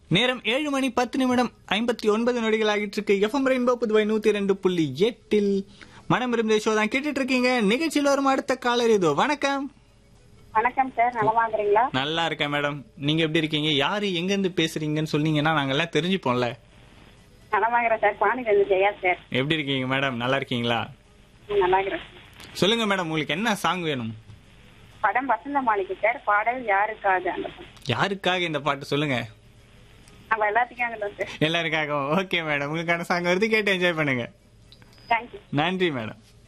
நேரம் ஏழு மணி பத்து நிமிடம் ஐம்பத்தி ஒன்பது நொடிகள் ஆகிட்டு இருக்கு எஃப்எம் ரெயின்போ புதுவை நூத்தி ரெண்டு புள்ளி எட்டில் மனம் இருந்த ஷோ தான் கேட்டுட்டு இருக்கீங்க நிகழ்ச்சியில் வரும் அடுத்த காலர் இதோ வணக்கம் வணக்கம் சார் நலமா இருக்கிறீங்களா நல்லா இருக்கேன் மேடம் நீங்க எப்படி இருக்கீங்க யாரு எங்க இருந்து பேசுறீங்கன்னு சொன்னீங்கன்னா நாங்க எல்லாம் தெரிஞ்சுப்போம்ல நலமா இருக்கிறேன் சார் பாண்டியில ஜெயா சார் எப்படி இருக்கீங்க மேடம் நல்லா இருக்கீங்களா ம், நல்லா இருக்கிறேன் சொல்லுங்க மேடம் உங்களுக்கு என்ன சாங் வேணும் படம் வசந்த மாளிகை சார் பாடல் யாருக்காக அந்த படம் யாருக்காக இந்த பாட்டு சொல்லுங்க நம்ம எல்லாத்துக்கும் அந்த சார் எல்லாருக்காகவும் ஓகே மேடம் உங்களுக்கான சாங் வருது கேட்டு என்ஜாய் பண்ணுங்க தேங்க்யூ நன்றி மேடம்